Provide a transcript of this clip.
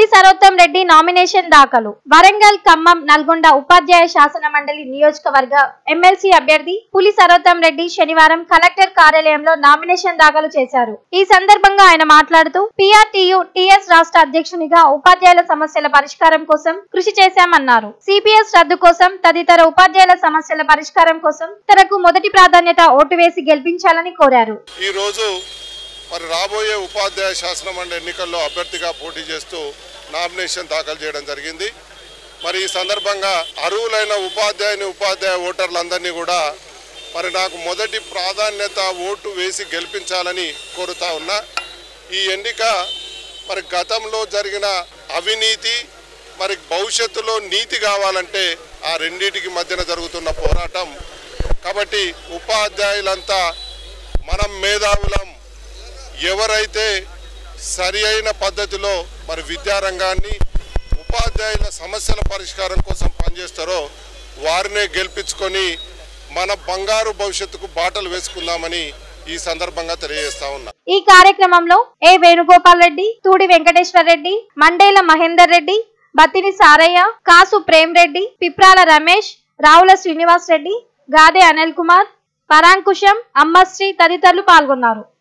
పులి సరోత్తం రెడ్డి నామినేషన్ దాఖలు వరంగల్ ఖమ్మం నల్గొండ ఉపాధ్యాయ శాసన మండలి నియోజకవర్గ ఎమ్మెల్సీ అభ్యర్థి పులి సరోత్తం రెడ్డి శనివారం కలెక్టర్ కార్యాలయంలో నామినేషన్ దాఖలు చేశారు ఈ సందర్భంగా ఆయన మాట్లాడుతూ పిఆర్టీయు టిఎస్ రాష్ట్ర అధ్యక్షునిగా ఉపాధ్యాయుల సమస్యల పరిష్కారం కోసం కృషి చేశామన్నారు సిపిఎస్ రద్దు కోసం తదితర ఉపాధ్యాయుల సమస్యల పరిష్కారం కోసం తనకు మొదటి ప్రాధాన్యత ఓటు వేసి గెలిపించాలని కోరారు ఈ రోజు మరి రాబోయే ఉపాధ్యాయ శాసన మండలి ఎన్నికల్లో అభ్యర్థిగా పోటీ చేస్తూ నామినేషన్ దాఖలు చేయడం జరిగింది మరి ఈ సందర్భంగా అర్హులైన ఉపాధ్యాయుని ఉపాధ్యాయ ఓటర్లందరినీ కూడా మరి నాకు మొదటి ప్రాధాన్యత ఓటు వేసి గెలిపించాలని కోరుతా ఉన్నా ఈ ఎన్నిక మరి గతంలో జరిగిన అవినీతి మరి భవిష్యత్తులో నీతి కావాలంటే ఆ రెండింటికి మధ్యన జరుగుతున్న పోరాటం కాబట్టి ఉపాధ్యాయులంతా మనం మేధావులం ఎవరైతే సరి అయిన పద్ధతిలో మరి విద్యారంగాన్ని ఉపాధ్యాయుల సమస్యల పరిష్కారం కోసం పనిచేస్తారో వారినే గెలిపించుకొని మన బంగారు భవిష్యత్తుకు బాటలు వేసుకుందామని ఈ సందర్భంగా తెలియజేస్తా ఉన్నా ఈ కార్యక్రమంలో ఏ వేణుగోపాల్ రెడ్డి తూడి వెంకటేశ్వర రెడ్డి మండేల మహేందర్ రెడ్డి బత్తిని సారయ్య కాసు ప్రేమ్ రెడ్డి పిప్రాల రమేష్ రావుల శ్రీనివాస్ రెడ్డి గాదే అనిల్ కుమార్ పరాంకుశం అమ్మశ్రీ తదితరులు పాల్గొన్నారు